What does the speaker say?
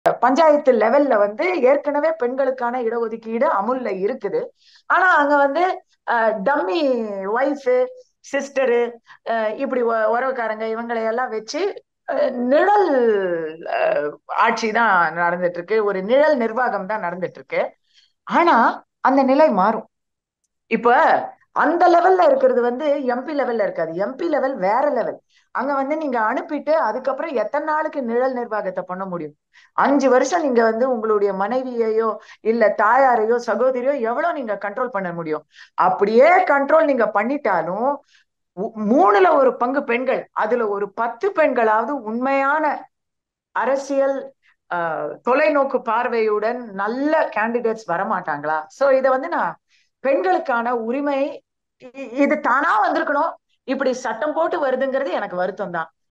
பஞ்சாயத்து லெவல்ல வந்து ஏற்கனவே பெண்களுக்கான இடஒதுக்கீடு அமுல்ல இருக்குது ஆனா அங்க வந்து டம்மி ஒய்ஃபு சிஸ்டரு இப்படி உ- உறவுக்காரங்க இவங்களை எல்லாம் வச்சு அஹ், நிழல் ஆட்சி தான் நடந்துட்டு இருக்கு ஒரு நிழல் நிர்வாகம் தான் நடந்துட்டு இருக்கு ஆனா அந்த நிலை மாறும் இப்ப அந்த லெவல்ல இருக்கிறது வந்து எம்பி லெவல்ல இருக்காது எம்பி லெவல் வேற லெவல் அங்க வந்து நீங்க அனுப்பிட்டு அதுக்கப்புறம் எத்தனை நாளுக்கு நிழல் நிர்வாகத்தை பண்ண முடியும் அஞ்சு வருஷம் நீங்க வந்து உங்களுடைய மனைவியையோ இல்ல தாயாரையோ சகோதரியோ எவ்வளவு நீங்க கண்ட்ரோல் பண்ண முடியும் அப்படியே கண்ட்ரோல் நீங்க பண்ணிட்டாலும் உ- மூணுல ஒரு பங்கு பெண்கள் அதுல ஒரு பத்து பெண்களாவது உண்மையான அரசியல் ஆஹ், தொலைநோக்கு பார்வையுடன் நல்ல கேண்டிடேட்ஸ் வரமாட்டாங்களா சோ இத வந்து நான் பெண்களுக்கான உரிமை இ- இது தானா வந்திருக்கணும் இப்படி சட்டம் போட்டு வருதுங்கிறது எனக்கு வருத்தம் தான்